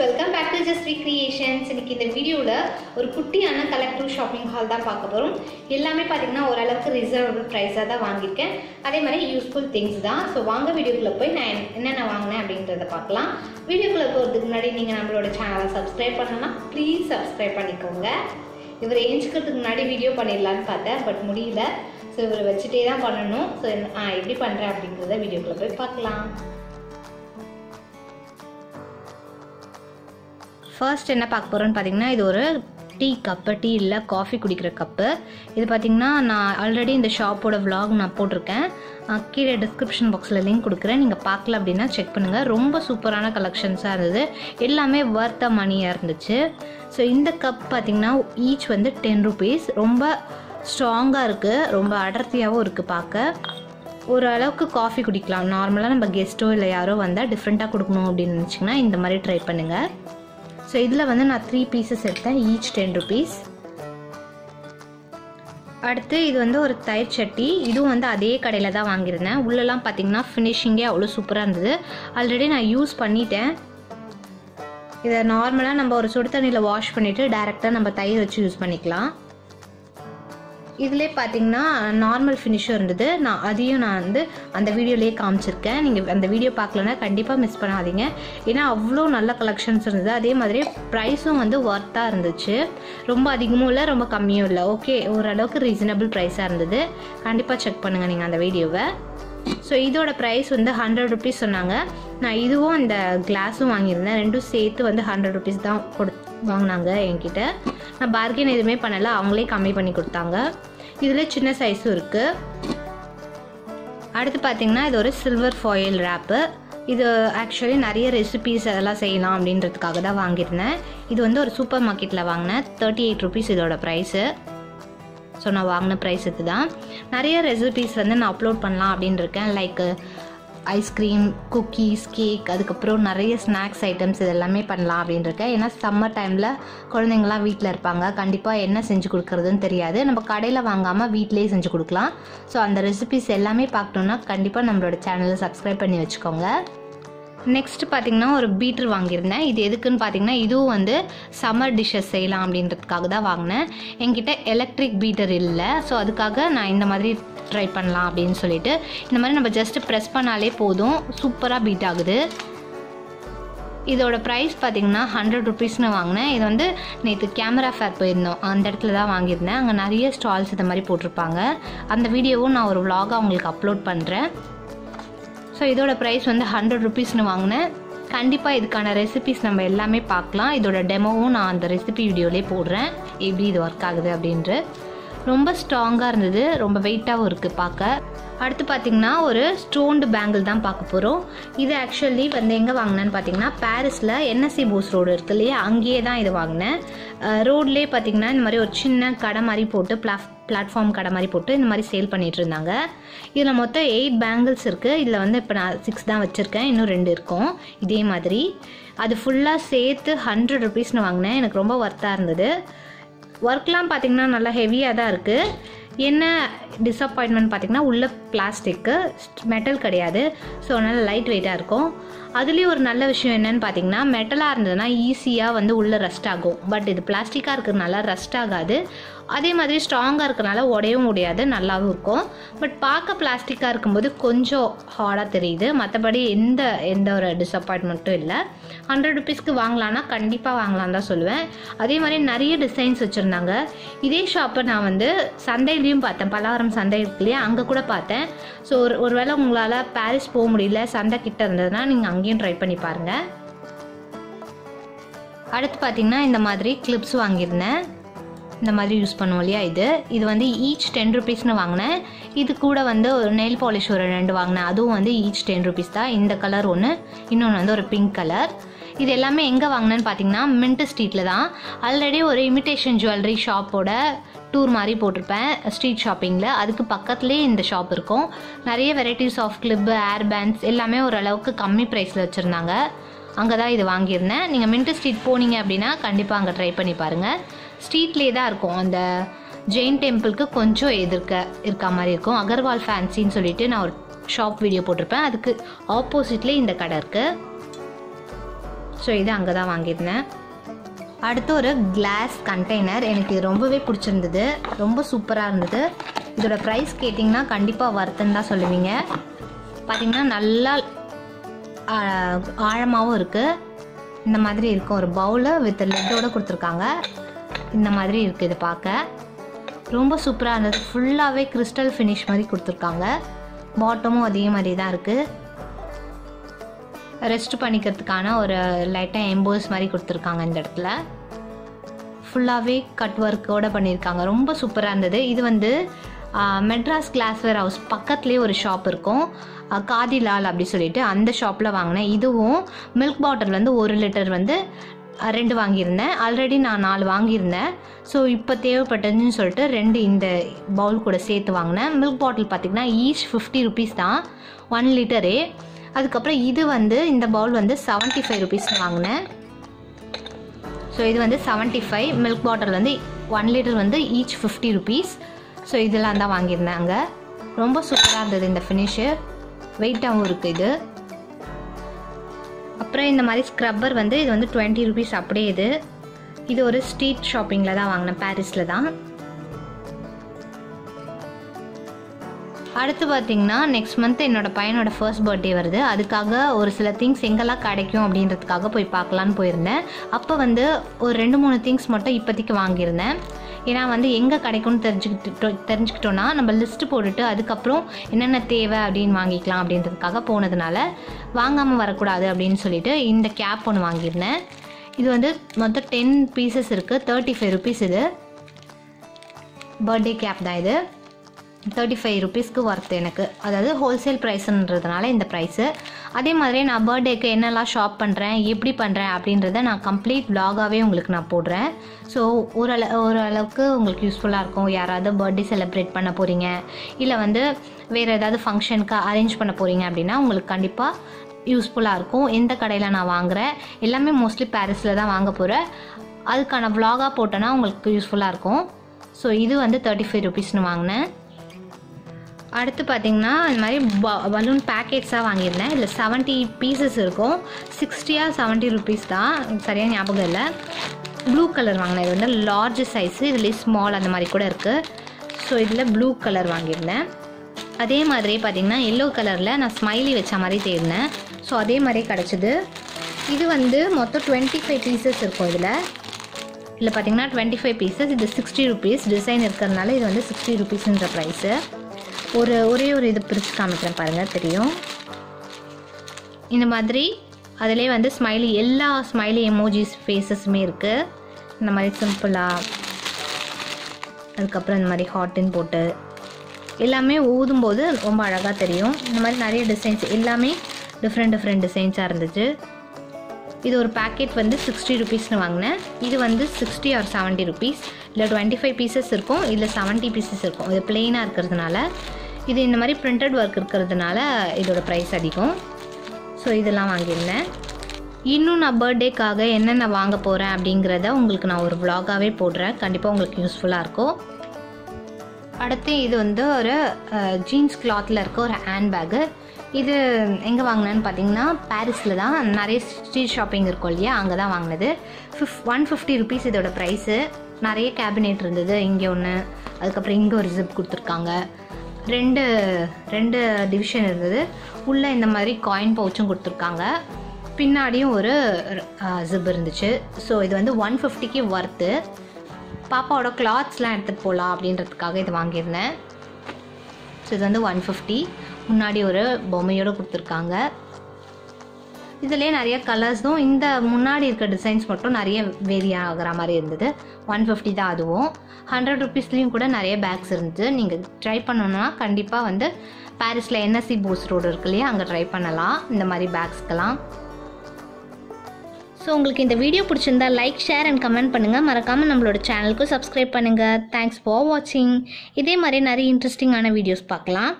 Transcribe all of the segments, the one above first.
welcome back to just creations இன்னைக்கு இந்த வீடியோவில் ஒரு குட்டியான கலெக்டிவ் ஷாப்பிங் ஹால் தான் பார்க்க போகிறோம் எல்லாமே பார்த்தீங்கன்னா ஓரளவுக்கு ரிசர்வபிள் ப்ரைஸாக தான் வாங்கியிருக்கேன் அதே மாதிரி யூஸ்ஃபுல் திங்ஸ் தான் ஸோ வாங்க வீடியோக்குள்ளே போய் நான் என்ன- என்னென்ன வாங்கினேன் அப்படின்றத பார்க்கலாம் வீடியோக்குள்ளே போகிறதுக்கு முன்னாடி நீங்கள் நம்மளோட சேனலை சப்ஸ்கிரைப் பண்ணலாம் ப்ளீஸ் சப்ஸ்கிரைப் பண்ணிக்கோங்க இவர் ஏஞ்சிக்கிறதுக்கு முன்னாடி வீடியோ பண்ணிடலான்னு பார்த்தேன் பட் முடியல ஸோ இவரை வச்சுட்டே தான் பண்ணணும் ஸோ நான் எப்படி பண்ணுறேன் அப்படிங்கிறத வீடியோக்குள்ளே போய் பார்க்கலாம் ஃபர்ஸ்ட் என்ன பார்க்க போகிறோன்னு பார்த்தீங்கன்னா இது ஒரு டீ கப்பு டீ இல்லை காஃபி குடிக்கிற கப்பு இது பார்த்தீங்கன்னா நான் ஆல்ரெடி இந்த ஷாப்போட vlog நான் போட்டிருக்கேன் அஹ் கீழே டிஸ்கிரிப்ஷன் பாக்ஸில் லிங்க் கொடுக்குறேன் நீங்கள் பார்க்கல அப்படின்னா செக் பண்ணுங்கள் ரொம்ப சூப்பரான கலெக்ஷன்ஸாக இருந்தது எல்லாமே வர்த்த மணியாக இருந்துச்சு ஸோ இந்த கப் பார்த்தீங்கன்னா ஈச் வந்து டென் ருபீஸ் ரொம்ப ஸ்ட்ராங்காக இருக்குது ரொம்ப அடர்த்தியாகவும் இருக்குது பார்க்க ஒரு அளவுக்கு காஃபி குடிக்கலாம் நார்மலாக நம்ம கெஸ்ட்டோ இல்லை யாரோ வந்தால் டிஃப்ரெண்ட்டாக கொடுக்கணும் அப்படின்னு நினச்சிங்கன்னா இந்த மாதிரி ட்ரை பண்ணுங்கள் ஸோ இதில் வந்து நான் த்ரீ பீசஸ் எடுத்தேன் ஈச் டென் ருபீஸ் அடுத்து இது வந்து ஒரு தயிர் சட்டி இதுவும் வந்து அதே கடையில் தான் வாங்கியிருந்தேன் உள்ளெல்லாம் பார்த்தீங்கன்னா ஃபினிஷிங்கே அவ்வளோ சூப்பராக இருந்தது ஆல்ரெடி நான் யூஸ் பண்ணிட்டேன் இதை நார்மலாக நம்ம ஒரு சுடு தண்ணியில் வாஷ் பண்ணிவிட்டு டேரெக்டாக நம்ம தயிர் வச்சு யூஸ் பண்ணிக்கலாம் இதிலே பார்த்தீங்கன்னா நார்மல் ஃபினிஷும் இருந்தது நான் அதையும் நான் வந்து அந்த வீடியோலேயே காமிச்சிருக்கேன் நீங்கள் அந்த வீடியோ பார்க்கலன்னா கண்டிப்பாக மிஸ் பண்ணாதீங்க ஏன்னா அவ்வளோ நல்ல கலெக்ஷன்ஸ் இருந்தது அதே மாதிரி ப்ரைஸும் வந்து ஒர்த்தாக இருந்துச்சு ரொம்ப அதிகமும் இல்லை ரொம்ப கம்மியும் இல்லை ஓகே ஓரளவுக்கு ரீசனபிள் ப்ரைஸாக இருந்தது கண்டிப்பாக செக் பண்ணுங்கள் நீங்கள் அந்த வீடியோவை ஸோ இதோட ப்ரைஸ் வந்து ஹண்ட்ரட் ருபீஸ் சொன்னாங்க நான் இதுவும் அந்த கிளாஸும் வாங்கியிருந்தேன் ரெண்டும் சேர்த்து வந்து ஹண்ட்ரட் ருபீஸ் தான் கொடு வாங்கினாங்க என்கிட்ட நான் பார்கென் எதுவுமே பண்ணலை அவங்களே கம்மி பண்ணி கொடுத்தாங்க இதில் சின்ன சைஸும் இருக்குது அடுத்து பார்த்தீங்கன்னா இது ஒரு சில்வர் ஃபாயில் ரேப்பு இது ஆக்சுவலி நிறைய ரெசிபீஸ் அதெல்லாம் செய்யலாம் அப்படின்றதுக்காக தான் வாங்கியிருந்தேன் இது வந்து ஒரு சூப்பர் மார்க்கெட்டில் வாங்கினேன் தேர்ட்டி எயிட் ருபீஸ் இதோட ப்ரைஸு ஸோ நான் வாங்கின ப்ரைஸ் இது தான் நிறைய ரெசிபீஸ் வந்து நான் அப்லோட் பண்ணலாம் அப்படின்னு இருக்கேன் லைக் ஐஸ்கிரீம் குக்கீஸ் கேக் அதுக்கப்புறம் நிறைய ஸ்நாக்ஸ் ஐட்டம்ஸ் இது எல்லாமே பண்ணலாம் அப்படின்னு இருக்கேன் ஏன்னா சம்மர் டைமில் குழந்தைங்களாம் வீட்டில் இருப்பாங்க கண்டிப்பாக என்ன செஞ்சு கொடுக்குறதுன்னு தெரியாது நம்ம கடையில் வாங்காமல் வீட்டிலேயே செஞ்சு கொடுக்கலாம் ஸோ அந்த ரெசிபிஸ் எல்லாமே பார்க்கணுன்னா கண்டிப்பாக நம்மளோட சேனலை சப்ஸ்கிரைப் பண்ணி வச்சுக்கோங்க நெக்ஸ்ட் பார்த்தீங்கன்னா ஒரு பீட்டர் வாங்கியிருந்தேன் இது எதுக்குன்னு பார்த்தீங்கன்னா இதுவும் வந்து சம்மர் டிஷ்ஷஸ் செய்யலாம் அப்படின்றதுக்காக தான் வாங்கினேன் என்கிட்ட எலக்ட்ரிக் பீட்டர் இல்லை ஸோ அதுக்காக நான் இந்த மாதிரி ட்ரை பண்ணலாம் அப்படின்னு சொல்லிட்டு இந்த மாதிரி நம்ம ஜஸ்ட் ப்ரெஸ் பண்ணாலே போதும் சூப்பராக பீட் ஆகுது இதோட ப்ரைஸ் பார்த்தீங்கன்னா ஹண்ட்ரட் ருபீஸ்னு வாங்கினேன் இது வந்து நேற்று கேமரா ஃபேர் போயிருந்தோம் அந்த இடத்துல தான் வாங்கியிருந்தேன் அங்கே நிறைய ஸ்டால்ஸ் இந்த மாதிரி போட்டிருப்பாங்க அந்த வீடியோவும் நான் ஒரு vlog-ஆ உங்களுக்கு அப்லோட் பண்ணுறேன் ஸோ இதோட ப்ரைஸ் வந்து ஹண்ட்ரட் ருபீஸ்னு வாங்கினேன் கண்டிப்பாக இதுக்கான ரெசிபிஸ் நம்ம எல்லாமே பார்க்கலாம் இதோட டெமோவும் நான் அந்த ரெசிபி வீடியோலேயே போடுறேன் எப்படி இது ஒர்க் ஆகுது அப்படின்ட்டு ரொம்ப ஸ்ட்ராங்காக இருந்தது ரொம்ப வெயிட்டாகவும் இருக்குது பார்க்க அடுத்து பார்த்தீங்கன்னா ஒரு ஸ்டோன்டு பேங்கிள் தான் பார்க்க போகிறோம் இது ஆக்சுவலி வந்து எங்கே வாங்கினேன்னு பார்த்தீங்கன்னா பாரிஸில் என்எஸ்சி போஸ் ரோடு இருக்கு இல்லையா அங்கேயே தான் இது வாங்கினேன் ரோட்லேயே பார்த்தீங்கன்னா இந்த மாதிரி ஒரு சின்ன கடை மாதிரி போட்டு பிளாட் பிளாட்ஃபார்ம் கடை மாதிரி போட்டு இந்த மாதிரி சேல் பண்ணிட்டு இருந்தாங்க இதில் மொத்தம் எயிட் பேங்கிள்ஸ் இருக்குது இதில் வந்து இப்போ நான் சிக்ஸ் தான் வச்சுருக்கேன் இன்னும் ரெண்டு இருக்கும் இதே மாதிரி அது ஃபுல்லாக சேர்த்து ஹண்ட்ரட் ருபீஸ்னு வாங்கினேன் எனக்கு ரொம்ப ஒர்த்தாக இருந்தது ஒர்க்லாம் பார்த்தீங்கன்னா நல்லா ஹெவியாக தான் இருக்குது என்ன டிசப்பாயின்மெண்ட் பார்த்தீங்கன்னா உள்ள பிளாஸ்டிக்கு மெட்டல் கிடையாது ஸோ அதனால் லைட் வெயிட்டாக இருக்கும் அதுலேயும் ஒரு நல்ல விஷயம் என்னன்னு பார்த்தீங்கன்னா மெட்டலாக இருந்ததுன்னா ஈஸியாக வந்து உள்ளே ரஸ்ட் ஆகும் பட் இது பிளாஸ்டிக்காக இருக்கிறதுனால ரஸ்ட் ஆகாது அதே மாதிரி ஸ்ட்ராங்காக இருக்கிறனால உடையவும் முடியாது நல்லாவும் இருக்கும் பட் பார்க்க பிளாஸ்டிக்காக இருக்கும்போது கொஞ்சம் ஹார்டாக தெரியுது மற்றபடி எந்த எந்த ஒரு டிசப்பாயின்மெண்ட்டும் இல்லை ஹண்ட்ரட் ருபீஸ்க்கு வாங்கலான்னா கண்டிப்பாக வாங்கலாம் தான் சொல்லுவேன் அதே மாதிரி நிறைய டிசைன்ஸ் வச்சுருந்தாங்க இதே ஷாப்பை நான் வந்து சந்தையிலையும் பார்த்தேன் பலவரம் சந்தை இருக்கு இல்லையா அங்கே கூட பார்த்தேன் ஸோ ஒரு ஒருவேளை உங்களால் பாரிஸ் போக முடியல சந்தை கிட்ட இருந்ததுன்னா நீங்கள் அங்கேயும் ட்ரை பண்ணி பாருங்கள் அடுத்து பார்த்தீங்கன்னா இந்த மாதிரி கிளிப்ஸ் வாங்கியிருந்தேன் இந்த மாதிரி யூஸ் பண்ணுவோம் இல்லையா இது இது வந்து ஈச் டென் ருபீஸ்னு வாங்கினேன் இது கூட வந்து ஒரு நெயில் பாலிஷ் ஒரு ரெண்டு வாங்கினேன் அதுவும் வந்து ஈச் டென் ருபீஸ் தான் இந்த கலர் ஒன்று இன்னொன்று வந்து ஒரு பிங்க் கலர் இது எல்லாமே எங்கே வாங்கினேன்னு பார்த்தீங்கன்னா மின்ட் ஸ்ட்ரீட்டில் தான் ஆல்ரெடி ஒரு இமிட்டேஷன் ஜுவல்லரி ஷாப்போட டூர் மாதிரி போட்டிருப்பேன் ஸ்ட்ரீட் ஷாப்பிங்கில் அதுக்கு பக்கத்துலேயே இந்த ஷாப் இருக்கும் நிறைய varieties of clip hair bands எல்லாமே ஓரளவுக்கு கம்மி ப்ரைஸில் வச்சுருந்தாங்க அங்கே தான் இது வாங்கியிருந்தேன் நீங்கள் மின்ட் ஸ்ட்ரீட் போனீங்க அப்படின்னா கண்டிப்பாக அங்கே ட்ரை பண்ணி பாருங்கள் ஸ்ட்ரீட்லேயே தான் இருக்கும் அந்த ஜெயின் டெம்பிளுக்கு கொஞ்சம் எதிர்க்க இருக்க மாதிரி இருக்கும் அகர்வால் ஃபேன்சின்னு சொல்லிட்டு நான் ஒரு ஷாப் வீடியோ போட்டிருப்பேன் அதுக்கு ஆப்போசிட்லேயே இந்த கடை இருக்குது ஸோ இது அங்கே தான் வாங்கியிருந்தேன் அடுத்து ஒரு கிளாஸ் கண்டெய்னர் எனக்கு இது ரொம்பவே பிடிச்சிருந்தது ரொம்ப சூப்பராக இருந்தது இதோட ப்ரைஸ் கேட்டிங்கன்னா கண்டிப்பாக வருத்துன்னு தான் சொல்லுவீங்க பார்த்தீங்கன்னா நல்லா ஆழமாகவும் இருக்குது இந்த மாதிரி இருக்கும் ஒரு பவுலு வித் லெட்டோட கொடுத்துருக்காங்க இந்த மாதிரி இருக்குது இது பார்க்க ரொம்ப சூப்பராக இருந்தது ஃபுல்லாகவே கிறிஸ்டல் ஃபினிஷ் மாதிரி கொடுத்துருக்காங்க பாட்டமும் அதே மாதிரி தான் இருக்குது ரெஸ்ட் பண்ணிக்கிறதுக்கான ஒரு லைட்டாக எம்போஸ் மாதிரி கொடுத்துருக்காங்க இந்த இடத்துல ஃபுல்லாகவே கட் ஒர்க்கோட பண்ணியிருக்காங்க ரொம்ப சூப்பராக இருந்தது இது வந்து மெட்ராஸ் கிளாஸ்வேர் ஹவுஸ் பக்கத்துலேயே ஒரு ஷாப் இருக்கும் காதிலால் அப்படி சொல்லிட்டு அந்த ஷாப்பில் வாங்கினேன் இதுவும் மில்க் பாட்டில் வந்து ஒரு லிட்டர் வந்து ரெண்டு வாங்கியிருந்தேன் ஆல்ரெடி நான் நாலு வாங்கியிருந்தேன் ஸோ இப்போ தேவைப்பட்டதுன்னு சொல்லிட்டு ரெண்டு இந்த பவுல் கூட சேர்த்து வாங்கினேன் மில்க் பாட்டில் பார்த்திங்கன்னா ஈச் ஃபிஃப்டி ருபீஸ் தான் ஒன் லிட்டரே அதுக்கப்புறம் இது வந்து இந்த பவுல் வந்து செவன்ட்டி ஃபைவ் ருபீஸ் வாங்கினேன் ஸோ இது வந்து செவன்ட்டி ஃபைவ் மில்க் பாட்டில் வந்து ஒன் லிட்டர் வந்து ஈச் ஃபிஃப்டி ருபீஸ் ஸோ இதெல்லாம் தான் வாங்கியிருந்தேன் அங்கே ரொம்ப சூப்பராக இருந்தது இந்த ஃபினிஷு வெயிட்டாகவும் இருக்குது இது அப்புறம் இந்த மாதிரி ஸ்க்ரப்பர் வந்து இது வந்து டுவெண்ட்டி ருபீஸ் அப்படியே இது இது ஒரு ஸ்ட்ரீட் ஷாப்பிங்கில் தான் வாங்கினேன் பாரிஸில் தான் அடுத்து பார்த்தீங்கன்னா நெக்ஸ்ட் மந்த் என்னோட பையனோட ஃபர்ஸ்ட் பர்த்டே வருது அதுக்காக ஒரு சில திங்ஸ் எங்கெல்லாம் கிடைக்கும் அப்படின்றதுக்காக போய் பார்க்கலான்னு போயிருந்தேன் அப்போ வந்து ஒரு ரெண்டு மூணு திங்ஸ் மட்டும் இப்போதைக்கு வாங்கியிருந்தேன் ஏன்னா வந்து எங்கே கிடைக்கும்னு தெரிஞ்சுக்கிட்டு தெரிஞ்சுக்கிட்டோன்னா நம்ம லிஸ்ட்டு போட்டுட்டு அதுக்கப்புறம் என்னென்ன தேவை அப்படின்னு வாங்கிக்கலாம் அப்படின்றதுக்காக போனதுனால வாங்காமல் வரக்கூடாது அப்படின்னு சொல்லிட்டு இந்த கேப் ஒன்று வாங்கியிருந்தேன் இது வந்து மொத்தம் டென் பீசஸ் இருக்குது தேர்ட்டி ஃபைவ் ருபீஸ் இது பர்த்டே கேப் தான் இது தேர்ட்டி ஃபைவ் ருபீஸ்க்கு ஒர்த் எனக்கு அதாவது ஹோல்சேல் ப்ரைஸுன்றதுனால இந்த ப்ரைஸு அதே மாதிரி நான் பர்த்டேக்கு என்னெல்லாம் ஷாப் பண்ணுறேன் எப்படி பண்ணுறேன் அப்படின்றத நான் கம்ப்ளீட் vlog-ஆவே உங்களுக்கு நான் போடுறேன் ஸோ ஓரள ஓரளவுக்கு உங்களுக்கு யூஸ்ஃபுல்லாக இருக்கும் யாராவது பர்த்டே செலிப்ரேட் பண்ண போகிறீங்க இல்லை வந்து வேறு ஏதாவது ஃபங்க்ஷனுக்கு அரேஞ்ச் பண்ண போகிறீங்க அப்படின்னா உங்களுக்கு கண்டிப்பாக யூஸ்ஃபுல்லாக இருக்கும் எந்த கடையில் நான் வாங்குகிறேன் எல்லாமே மோஸ்ட்லி பாரிஸில் தான் வாங்க போகிறேன் அதுக்கான vlog-ஆ போட்டேன்னா உங்களுக்கு யூஸ்ஃபுல்லாக இருக்கும் ஸோ இது வந்து தேர்ட்டி ஃபைவ் ருபீஸ்னு வாங்கினேன் அடுத்து பார்த்தீங்கன்னா இந்த மாதிரி பலூன் பேக்கெட்ஸாக வாங்கியிருந்தேன் இதில் செவன்ட்டி பீசஸ் இருக்கும் சிக்ஸ்டியா செவன்ட்டி ருபீஸ் தான் சரியாக ஞாபகம் இல்லை ப்ளூ கலர் வாங்கினேன் இது வந்து லார்ஜ் சைஸு இதுலேயே ஸ்மால் அந்த மாதிரி கூட இருக்குது ஸோ இதில் ப்ளூ கலர் வாங்கியிருந்தேன் அதே மாதிரியே பார்த்தீங்கன்னா எல்லோ கலரில் நான் ஸ்மைலி வச்ச மாதிரி தேடினேன் ஸோ அதே மாதிரியே கிடச்சிது இது வந்து மொத்தம் டுவெண்ட்டி ஃபைவ் பீசஸ் இருக்கும் இதில் இதில் பார்த்தீங்கன்னா டுவெண்ட்டி ஃபைவ் பீசஸ் இது சிக்ஸ்டி ருபீஸ் டிசைன் இருக்கிறதுனால இது வந்து சிக்ஸ்டி ருபீஸ்ன்ற ப்ரைஸு ஒரு ஒரே ஒரு இது பிரித்து காமிக்கிறேன் பாருங்கள் தெரியும் இந்த மாதிரி அதிலே வந்து ஸ்மைலி எல்லா ஸ்மைலி எமோஜிஸ் ஃபேஸஸுமே இருக்குது இந்த மாதிரி சிம்பிளாக அதுக்கப்புறம் இந்த மாதிரி ஹாட்டின் போட்டு எல்லாமே ஊதும்போது ரொம்ப அழகாக தெரியும் இந்த மாதிரி நிறைய டிசைன்ஸ் எல்லாமே டிஃப்ரெண்ட் டிஃப்ரெண்ட் டிசைன்ஸாக இருந்துச்சு இது ஒரு பேக்கெட் வந்து சிக்ஸ்டி ருபீஸ்னு வாங்கினேன் இது வந்து சிக்ஸ்டி ஆர் செவன்ட்டி ருபீஸ் இல்லை டுவெண்ட்டி ஃபைவ் பீசஸ் இருக்கும் இல்லை செவன்ட்டி பீசஸ் இருக்கும் இது பிளெயினாக இருக்கிறதுனால இது இந்த மாதிரி பிரிண்டட் ஒர்க் இருக்கிறதுனால இதோட ப்ரைஸ் அதிகம் ஸோ இதெல்லாம் வாங்கியிருந்தேன் இன்னும் நான் பர்த்டேக்காக என்னென்ன வாங்க போகிறேன் அப்படிங்கிறத உங்களுக்கு நான் ஒரு vlog-ஆவே போடுறேன் கண்டிப்பாக உங்களுக்கு யூஸ்ஃபுல்லாக இருக்கும் அடுத்து இது வந்து ஒரு ஜீன்ஸ் கிளாத்தில் இருக்க ஒரு ஹேண்ட்பேக்கு இது எங்கே வாங்கினேன்னு பார்த்தீங்கன்னா பாரிஸில் தான் நிறைய ஸ்ட்ரீட் ஷாப்பிங் இருக்கும் இல்லையா அங்கே தான் வாங்கினது ஃபிஃப் ஒன் ஃபிஃப்டி ருபீஸ் இதோட ப்ரைஸு நிறைய கேபினெட் இருந்தது இங்கே ஒன்று அதுக்கப்புறம் இங்கே ஒரு ஜிப் கொடுத்துருக்காங்க ரெண்டு ரெண்டு டிவிஷன் இருந்தது உள்ளே இந்த மாதிரி காயின் பவுச்சும் கொடுத்துருக்காங்க பின்னாடியும் ஒரு ஜிப் இருந்துச்சு ஸோ இது வந்து ஒன் ஃபிஃப்டிக்கு ஒர்த்து பாப்பாவோட கிளாத்ஸ்லாம் எடுத்துகிட்டு போகலாம் அப்படின்றதுக்காக இது வாங்கியிருந்தேன் ஸோ இது வந்து ஒன் ஃபிஃப்டி முன்னாடி ஒரு பொம்மையோடு கொடுத்துருக்காங்க இதுலேயே நிறைய கலர்ஸும் இந்த முன்னாடி இருக்க டிசைன்ஸ் மட்டும் நிறைய வேரி ஆகிற மாதிரி இருந்தது ஒன் ஃபிஃப்டி தான் அதுவும் ஹண்ட்ரட் ருபீஸ்லேயும் கூட நிறைய பேக்ஸ் இருந்துச்சு நீங்கள் ட்ரை பண்ணணுன்னா கண்டிப்பாக வந்து பாரிஸில் என்எஸ்சி போஸ் ரோடு இருக்கு இல்லையா அங்கே ட்ரை பண்ணலாம் இந்த மாதிரி பேக்ஸ்க்கெல்லாம் ஸோ உங்களுக்கு இந்த வீடியோ பிடிச்சிருந்தா லைக் ஷேர் அண்ட் கமெண்ட் பண்ணுங்கள் மறக்காமல் நம்மளோட சேனலுக்கும் சப்ஸ்கிரைப் பண்ணுங்கள் தேங்க்ஸ் ஃபார் வாட்சிங் இதே மாதிரி நிறைய இன்ட்ரெஸ்டிங்கான வீடியோஸ் பார்க்கலாம்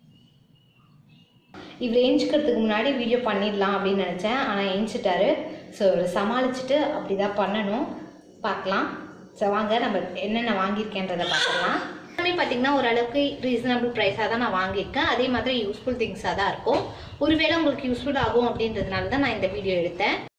இவர் ஏஞ்சிக்கிறதுக்கு முன்னாடி வீடியோ பண்ணிடலாம் அப்படின்னு நினச்சேன் ஆனால் ஏஞ்சிட்டாரு ஸோ இவர் சமாளிச்சுட்டு அப்படி தான் பண்ணணும் பார்க்கலாம் ஸோ வாங்க நம்ம என்னென்ன வாங்கியிருக்கேன்றதை பார்க்கலாம் எல்லாமே பார்த்தீங்கன்னா ஓரளவுக்கு ரீசனபிள் ப்ரைஸாக தான் நான் வாங்கியிருக்கேன் அதே மாதிரி யூஸ்ஃபுல் திங்ஸாக தான் இருக்கும் ஒருவேளை உங்களுக்கு யூஸ்ஃபுல் ஆகும் அப்படின்றதுனால தான் நான் இந்த வீடியோ எடுத்தேன்